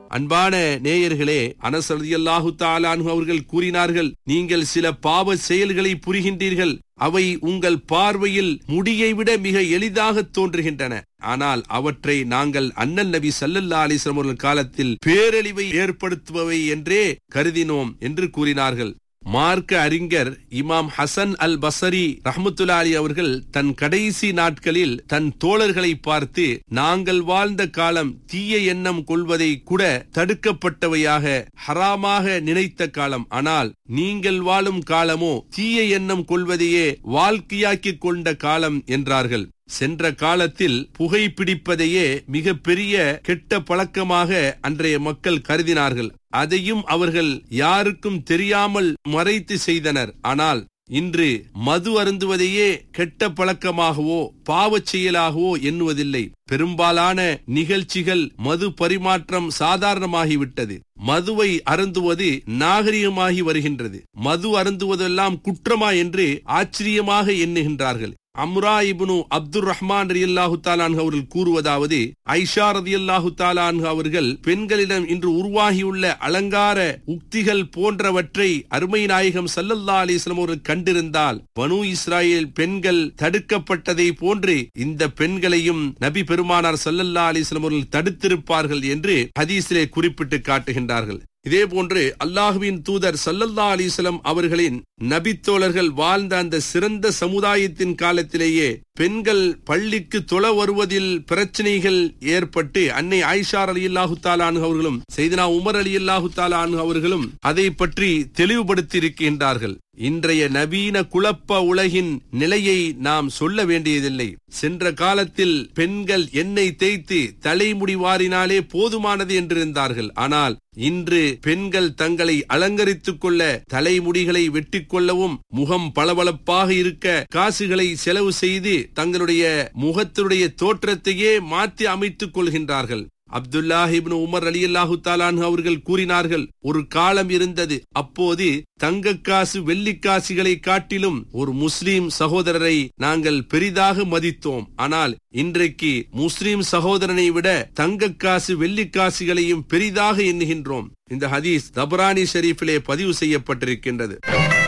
அன்பான நேயர்களே அனஸ் ரலியல்லாஹு தாலான் அவர்கள் கூறினார்கள் நீங்கள் சில பாவ செயல்களை புரிகின்றீர்கள் அவை உங்கள் பார்வையில் முடியை விட மிக எளிதாக தோன்றுகின்றன ஆனால் அவற்றை நாங்கள் அண்ணல் நபி சல்லல்லா அலிஸ்லாம் அவர்கள் காலத்தில் பேரழிவை ஏற்படுத்துபவை என்றே கருதினோம் என்று கூறினார்கள் மார்க்க அறிஞர் இமாம் ஹசன் அல் பசரி ரஹமத்துல்லா அலி அவர்கள் தன் கடைசி நாட்களில் தன் தோழர்களை பார்த்து நாங்கள் வாழ்ந்த காலம் தீய எண்ணம் கொள்வதை கூட தடுக்கப்பட்டவையாக ஹராமாக நினைத்த காலம் ஆனால் நீங்கள் வாழும் காலமோ தீய எண்ணம் கொள்வதையே வாழ்க்கையாக்கிக் கொண்ட காலம் என்றார்கள் சென்ற காலத்தில் புகைப்பிடிப்பதையே மிக பெரிய கெட்ட பழக்கமாக அன்றைய மக்கள் கருதினார்கள் அதையும் அவர்கள் யாருக்கும் தெரியாமல் மறைத்து செய்தனர் ஆனால் இன்று மது அருந்துவதையே கெட்ட பழக்கமாகவோ பாவச் செயலாகவோ எண்ணுவதில்லை பெரும்பாலான நிகழ்ச்சிகள் மது பரிமாற்றம் சாதாரணமாகிவிட்டது மதுவை அருந்துவது நாகரிகமாகி வருகின்றது மது அருந்துவதெல்லாம் குற்றமா என்று ஆச்சரியமாக எண்ணுகின்றார்கள் அம்ரா இப்னு அப்துல் ரஹ்மான் ரலியல்லாஹு தாலான் அவர்கள் கூறுவதாவது ஐஷா ரலியல்லாஹு தாலான் அவர்கள் பெண்களிடம் இன்று உருவாகியுள்ள அலங்கார உக்திகள் போன்றவற்றை அருமை நாயகம் சல்லல்லா அலிஸ்லாம் அவர்கள் கண்டிருந்தால் பனு இஸ்ராயேல் பெண்கள் தடுக்கப்பட்டதை போன்று இந்த பெண்களையும் நபி பெருமானார் சல்லல்லா அலிஸ்லாம் அவர்கள் தடுத்திருப்பார்கள் என்று ஹதீஸிலே குறிப்பிட்டு காட்டுகின்றார்கள் இதே போன்று அல்லாஹுவின் தூதர் சல்லல்லா அலிஸ்லம் அவர்களின் நபித்தோழர்கள் வாழ்ந்த அந்த சிறந்த சமுதாயத்தின் காலத்திலேயே பெண்கள் பள்ளிக்கு தொழ வருவதில் பிரச்சனைகள் ஏற்பட்டு அன்னை ஆயிஷார் அலி அல்லாஹு தாலானு அவர்களும் செய்தனா உமர் அலி அல்லாஹு தாலானு அவர்களும் அதை பற்றி தெளிவுபடுத்தி இருக்கின்றார்கள் இன்றைய நவீன குழப்ப உலகின் நிலையை நாம் சொல்ல வேண்டியதில்லை சென்ற காலத்தில் பெண்கள் எண்ணெய் தேய்த்து தலைமுடி வாரினாலே போதுமானது என்றிருந்தார்கள் ஆனால் இன்று பெண்கள் தங்களை அலங்கரித்துக் கொள்ள தலைமுடிகளை வெட்டி கொள்ளவும் முகம் பளபளப்பாக இருக்க காசுகளை செலவு செய்து தங்களுடைய முகத்தினுடைய தோற்றத்தையே மாற்றி அமைத்துக் கொள்கின்றார்கள் அப்துல்லாஹிபின் உமர் அலி அல்லாஹு தாலான் அவர்கள் கூறினார்கள் ஒரு காலம் இருந்தது அப்போது தங்கக்காசு வெள்ளிக்காசுகளை காட்டிலும் ஒரு முஸ்லிம் சகோதரரை நாங்கள் பெரிதாக மதித்தோம் ஆனால் இன்றைக்கு முஸ்லிம் சகோதரனை விட தங்கக்காசு வெள்ளிக்காசுகளையும் பெரிதாக எண்ணுகின்றோம் இந்த ஹதீஸ் தபரானி ஷெரீஃபிலே பதிவு செய்யப்பட்டிருக்கின்றது